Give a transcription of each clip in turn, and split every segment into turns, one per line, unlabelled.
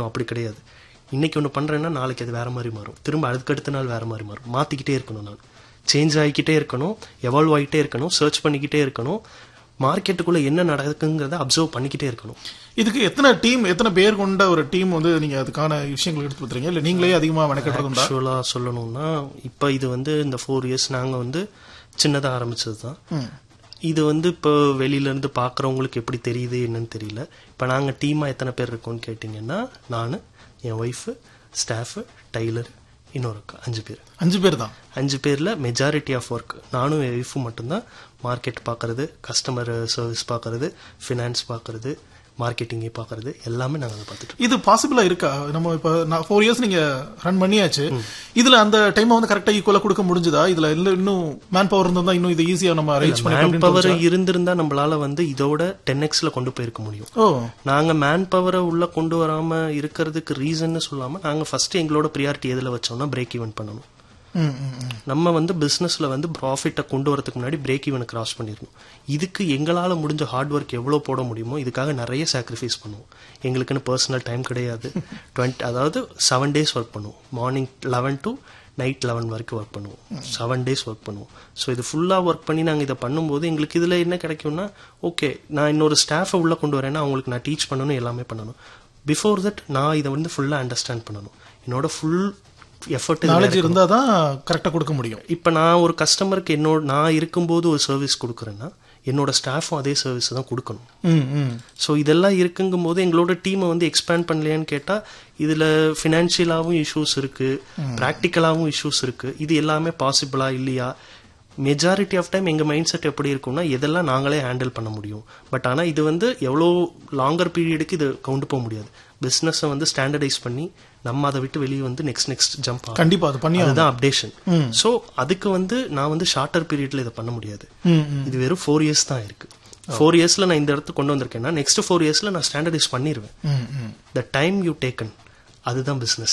அப்படி கிடையாது இன்னைக்கு ஒன்று பண்றேன்னா நாளைக்கு அது வேற மாதிரி மாறும் திரும்ப அதுக்கடுத்த நாள் வேற மாதிரி மாறும் மாத்திக்கிட்டே இருக்கணும் நான் சேஞ்ச் ஆகிக்கிட்டே இருக்கணும் எவால்வ் ஆகிட்டே இருக்கணும் சர்ச் பண்ணிக்கிட்டே இருக்கணும் மார்க்கெட்டுக்குள்ள என்ன நடக்குங்கிறத அப்சர்வ் பண்ணிக்கிட்டே இருக்கணும்
இதுக்கு எத்தனை டீம் எத்தனை பேர் கொண்ட ஒரு டீம் வந்து நீங்க அதுக்கான விஷயங்கள் எடுத்து கொடுத்துறீங்க இல்ல நீங்களே அதிகமா மெனக்கெட்டுறதுண்டா
ஆக்சுவலா சொல்லணும்னா இப்ப இது வந்து இந்த ஃபோர் இயர்ஸ் நாங்க வந்து சின்னதா ஆரம்பிச்சது தான் இது வந்து இப்போ வெளியில இருந்து பாக்குறவங்களுக்கு எப்படி தெரியுது என்னன்னு தெரியல இப்ப நாங்க டீமா எத்தனை பேர் இருக்கோம்னு கேட்டீங்கன்னா நான் என் ஒய்ஃபு ஸ்டாஃபு டைலர் இன்னொரு அக்கா அஞ்சு பேர்
அஞ்சு பேர் தான்
அஞ்சு பேர்ல மெஜாரிட்டி ஆஃப் ஒர்க் நானும் என் ஒய்ஃபும் மட்டும்தான் மார்க்கெட் பார்க்கறது கஸ்டமர் சர்வீஸ் பார்க்கறது ஃபினான்ஸ் பார்க்கறது மார்க்கெட்டிங்கே பார்க்கறது எல்லாமே நாங்கள் அதை பார்த்துட்டு இருக்கோம்.
இது பாசிபிளா இருக்கா நம்ம இப்ப ஃபோர் இயர்ஸ் நீங்க ரன் பண்ணியாச்சு இதுல அந்த டைம் வந்து கரெக்டா ஈக்குவலா கொடுக்க முடிஞ்சதா இதுல இல்ல இன்னும் மேன் பவர் இருந்தா இன்னும் இதை ஈஸியா நம்ம அரேஞ்ச்
மேன்
பண்ணி
பவர் இருந்திருந்தா நம்மளால வந்து இதோட டென் எக்ஸ்ல கொண்டு போயிருக்க முடியும்
ஓ
நாங்க மேன் பவரை உள்ள கொண்டு வராம இருக்கிறதுக்கு ரீசன்னு சொல்லாம நாங்க ஃபர்ஸ்ட் எங்களோட ப்ரியாரிட்டி எதுல வச்சோம்னா பிரேக் ஈவன் பண்ணணும்
ம், ம், ம்.
நம்ம வந்து பிசினஸ்ல வந்து ப்ராஃபிட்டை கொண்டு வரதுக்கு முன்னாடி பிரேக் ஈவனை கிராஸ் பண்ணிடணும் இதுக்கு எங்களால முடிஞ்ச ஹார்ட் ஒர்க் எவ்வளவு போட முடியுமோ இதுக்காக நிறைய சாக்ரிஃபைஸ் பண்ணுவோம் எங்களுக்குன்னு பர்சனல் டைம் கிடையாது டுவெண்ட்டி அதாவது செவன் டேஸ் ஒர்க் பண்ணுவோம் morning eleven to night eleven வரைக்கும் ஒர்க் பண்ணுவோம் செவன் டேஸ் ஒர்க் பண்ணுவோம் ஸோ இது ஃபுல்லாக ஒர்க் பண்ணி நாங்கள் இதை பண்ணும்போது எங்களுக்கு இதில் என்ன கிடைக்கும்னா ஓகே நான் இன்னொரு ஸ்டாஃபை உள்ளே கொண்டு வரேன்னா அவங்களுக்கு நான் டீச் பண்ணணும் எல்லாமே பண்ணணும் பிஃபோர் தட் நான் இதை வந்து ஃபுல்லாக அண்டர்ஸ்டாண்ட் பண்ணணும் என்னோட ஃபுல் எஃபர்ட்
நாலேஜ் இருந்தா தான் கரெக்டா கொடுக்க முடியும்
இப்போ நான் ஒரு கஸ்டமருக்கு என்னோட நான் இருக்கும்போது ஒரு சர்வீஸ் கொடுக்குறேன்னா என்னோட ஸ்டாஃபும் அதே சர்வீஸ் தான் கொடுக்கணும்
ம், ம்.
ஸோ இதெல்லாம் இருக்குங்கும் போது எங்களோட டீமை வந்து எக்ஸ்பேண்ட் பண்ணலையான்னு கேட்டால் இதில் ஃபினான்ஷியலாகவும் இஷ்யூஸ் இருக்கு ப்ராக்டிக்கலாகவும் இஷ்யூஸ் இருக்கு இது எல்லாமே பாசிபிளா இல்லையா மெஜாரிட்டி ஆஃப் டைம் எங்கள் மைண்ட் செட் எப்படி இருக்கும்னா இதெல்லாம் நாங்களே ஹேண்டில் பண்ண முடியும் பட் ஆனால் இது வந்து எவ்வளோ லாங்கர் பீரியடுக்கு இது கொண்டு போக முடியாது பிஸ்னஸை வந்து ஸ்டாண்டர்டைஸ் பண்ணி நம்ம அதை விட்டு வெளியே வந்து நெக்ஸ்ட் நெக்ஸ்ட் ஜம்ப் ஆகும்
கண்டிப்பா அது பண்ணி
அதுதான் அப்டேஷன் சோ அதுக்கு வந்து நான் வந்து ஷார்ட்டர் பீரியட்ல இதை பண்ண முடியாது
ம், ம்.
இது வெறும் ஃபோர் இயர்ஸ் தான் இருக்கு ஃபோர் இயர்ஸ்ல நான் இந்த இடத்துக்கு கொண்டு வந்திருக்கேன்னா நெக்ஸ்ட் ஃபோர் இயர்ஸ்ல நான் ஸ்டாண்டர்டைஸ் பண்ணிடுவேன்
ம், ம்.
த டைம் யூ டேக்கன் அதுதான் பிசினஸ்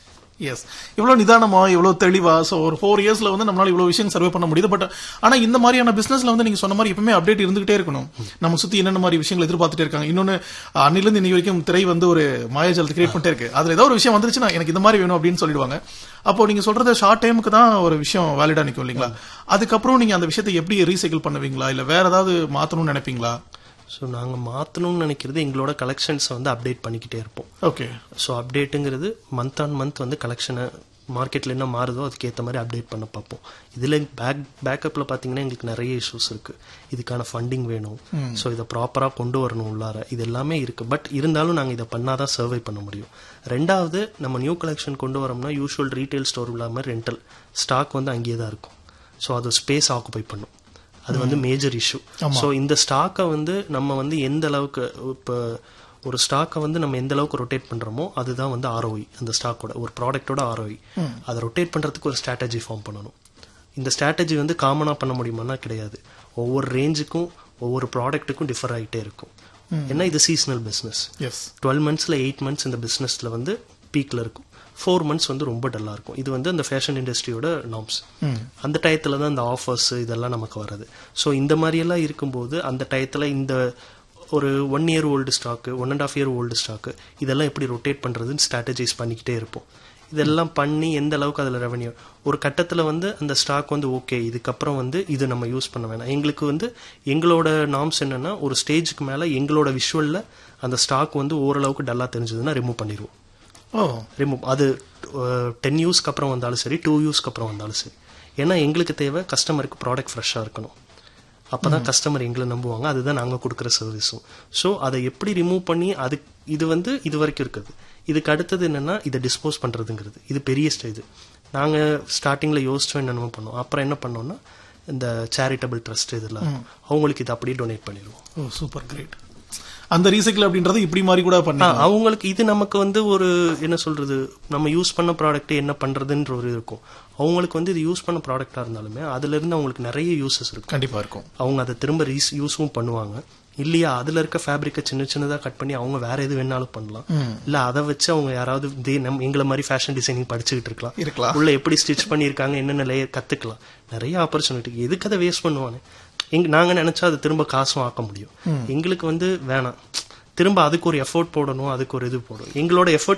எஸ் இவ்வளவு நிதானமா இவ்வளவு தெளிவா சோ ஒரு ஃபோர் இயர்ஸ்ல வந்து நம்மளால இவ்வளவு விஷயம் சர்வே பண்ண முடியுது பட் ஆனா இந்த மாதிரியான பிசினஸ்ல வந்து நீங்க சொன்ன மாதிரி எப்பவுமே அப்டேட் இருந்துகிட்டே இருக்கணும் நம்ம சுத்தி என்னென்ன மாதிரி விஷயங்கள் எதிர்பார்த்துட்டே இருக்காங்க இன்னொன்னு அன்னில இருந்து இன்னைக்கு வரைக்கும் திரை வந்து ஒரு மாயாஜலத்தை கிரியேட் பண்ணிட்டே இருக்கு அதுல ஏதோ ஒரு விஷயம் வந்துருச்சுன்னா எனக்கு இந்த மாதிரி வேணும் அப்படின்னு சொல்லிடுவாங்க அப்போ நீங்க சொல்றது ஷார்ட் டைமுக்கு தான் ஒரு விஷயம் வேலிடா நிக்கும் இல்லைங்களா அதுக்கப்புறம் நீங்க அந்த விஷயத்தை எப்படி ரீசைக்கிள் பண்ணுவீங்களா இல்ல வேற ஏதாவது மாத்தணும்னு நினைப்பீங்களா
ஸோ நாங்கள் மாற்றணும்னு நினைக்கிறது எங்களோட கலெக்ஷன்ஸை வந்து அப்டேட் பண்ணிக்கிட்டே இருப்போம்
ஓகே
ஸோ அப்டேட்டுங்கிறது மந்த் ஆன் மந்த் வந்து கலெக்ஷனை மார்க்கெட்டில் என்ன மாறுதோ அதுக்கேற்ற மாதிரி அப்டேட் பண்ண பார்ப்போம் இதில் பேக் பேக்கப்பில் பார்த்தீங்கன்னா எங்களுக்கு நிறைய இஷ்யூஸ் இருக்கு இதுக்கான ஃபண்டிங் வேணும் ஸோ இதை ப்ராப்பராக கொண்டு வரணும் உள்ளார இது எல்லாமே இருக்கு பட் இருந்தாலும் நாங்கள் இதை பண்ணாதான் சர்வை பண்ண முடியும் ரெண்டாவது நம்ம நியூ கலெக்ஷன் கொண்டு வரோம்னா யூஷுவல் ரீட்டைல் ஸ்டோர் இல்லாமல் ரெண்டல் ஸ்டாக் வந்து அங்கேயே தான் இருக்கும் ஸோ அது ஸ்பேஸ் ஆக்குபை பண்ணும் அது வந்து மேஜர் இஷ்யூ ஸோ இந்த ஸ்டாக்கை வந்து நம்ம வந்து எந்த அளவுக்கு இப்போ ஒரு ஸ்டாக்கை வந்து நம்ம எந்த அளவுக்கு ரொட்டேட் பண்றோமோ அதுதான் வந்து ஆர்ஓஇ அந்த ஸ்டாக்கோட ஒரு ப்ராடக்ட்டோட ஆர்ஓஇ அதை ரொட்டேட் பண்றதுக்கு ஒரு ஸ்ட்ராட்டஜி ஃபார்ம் பண்ணணும் இந்த ஸ்ட்ராட்டஜி வந்து காமனா பண்ண முடியுமானா கிடையாது ஒவ்வொரு ரேஞ்சுக்கும் ஒவ்வொரு ப்ராடக்ட்டுக்கும் டிஃபர் ஆகிட்டே இருக்கும் ஏன்னா இது சீசனல் பிஸ்னஸ்
எஸ்
டுவெல் மந்த்ஸ்ல எயிட் மந்த்ஸ் இந்த பிசினஸ்ல வந்து பீக்ல இருக்கும் ஃபோர் மந்த்ஸ் வந்து ரொம்ப டல்லா இருக்கும் இது வந்து அந்த ஃபேஷன் இண்டஸ்ட்ரியோட நார்ம்ஸ் அந்த டயத்துல தான் இந்த ஆஃபர்ஸ் இதெல்லாம் நமக்கு வருது ஸோ இந்த மாதிரி எல்லாம் இருக்கும்போது அந்த டயத்துல இந்த ஒரு one year old stock one and half year old stock இதெல்லாம் எப்படி ரொட்டேட் பண்றதுன்னு ஸ்ட்ராட்டஜைஸ் பண்ணிக்கிட்டே இருப்போம் இதெல்லாம் பண்ணி எந்த அளவுக்கு அதில் ரெவன்யூ ஒரு கட்டத்தில் வந்து அந்த ஸ்டாக் வந்து ஓகே இதுக்கப்புறம் வந்து இது நம்ம யூஸ் பண்ண வேணாம் எங்களுக்கு வந்து எங்களோட நார்ம்ஸ் என்னன்னா ஒரு ஸ்டேஜுக்கு மேலே எங்களோட விஷுவலில் அந்த ஸ்டாக் வந்து ஓரளவுக்கு டல்லாக தெரிஞ்சதுன்னா ரிமூவ் பண்ணிடுவோம்
ஓ
ரிமூவ் அது டென் யூஸ்க்கு அப்புறம் வந்தாலும் சரி டூ யூஸ்க்கு அப்புறம் வந்தாலும் சரி ஏன்னா எங்களுக்கு தேவை கஸ்டமருக்கு ப்ராடக்ட் ஃப்ரெஷ்ஷாக இருக்கணும் அப்பதான் கஸ்டமர் எங்களை நம்புவாங்க அதுதான் நாங்கள் கொடுக்குற சர்வீஸும் ஸோ அதை எப்படி ரிமூவ் பண்ணி அது இது வந்து இது வரைக்கும் இருக்குது இதுக்கு அடுத்தது என்னன்னா இதை டிஸ்போஸ் பண்றதுங்கிறது இது பெரிய ஸ்டேஜ் நாங்கள் ஸ்டார்டிங்கில் யோசிச்சோம் என்னென்னமோ பண்ணோம் அப்புறம் என்ன பண்ணோம்னா இந்த சேரிட்டபிள் ட்ரஸ்ட் இதெல்லாம் அவங்களுக்கு இதை அப்படியே டொனேட் பண்ணிடுவோம்
ஓ சூப்பர் கிரேட் அந்த ரீசைக்கிள் அப்படின்றது இப்படி மாதிரி கூட பண்ணி
ஆ, அவங்களுக்கு இது நமக்கு வந்து ஒரு என்ன சொல்றது நம்ம யூஸ் பண்ண ப்ராடக்ட் என்ன பண்றதுன்ற ஒரு இருக்கும் அவங்களுக்கு வந்து இது யூஸ் பண்ண ப்ராடக்டா இருந்தாலுமே அதுல இருந்து அவங்களுக்கு நிறைய யூசஸ் இருக்கும்
கண்டிப்பா இருக்கும்
அவங்க அதை திரும்ப ரீஸ் யூஸும் பண்ணுவாங்க இல்லையா அதுல இருக்க ஃபேப்ரிக்கை சின்ன சின்னதா கட் பண்ணி அவங்க வேற எது வேணாலும் பண்ணலாம் இல்ல அதை வச்சு அவங்க யாராவது இதே நம் எங்களை மாதிரி ஃபேஷன் டிசைனிங் படிச்சுக்கிட்டு இருக்கலாம்
இருக்கலாம்
உள்ள எப்படி ஸ்டிச் பண்ணியிருக்காங்க என்னென்ன லேயர் கத்துக்கலாம் நிறைய ஆப்பர்ச்சுனிட்டி எதுக்கு அதை வேஸ்ட் பண்ணுவானே எங்க நாங்க நினைச்சா அதை திரும்ப காசும் ஆக்க முடியும் எங்களுக்கு வந்து வேணாம் திரும்ப அதுக்கு ஒரு எஃபோர்ட் போடணும் அதுக்கு ஒரு இது போடணும் எங்களோட எஃபோர்ட்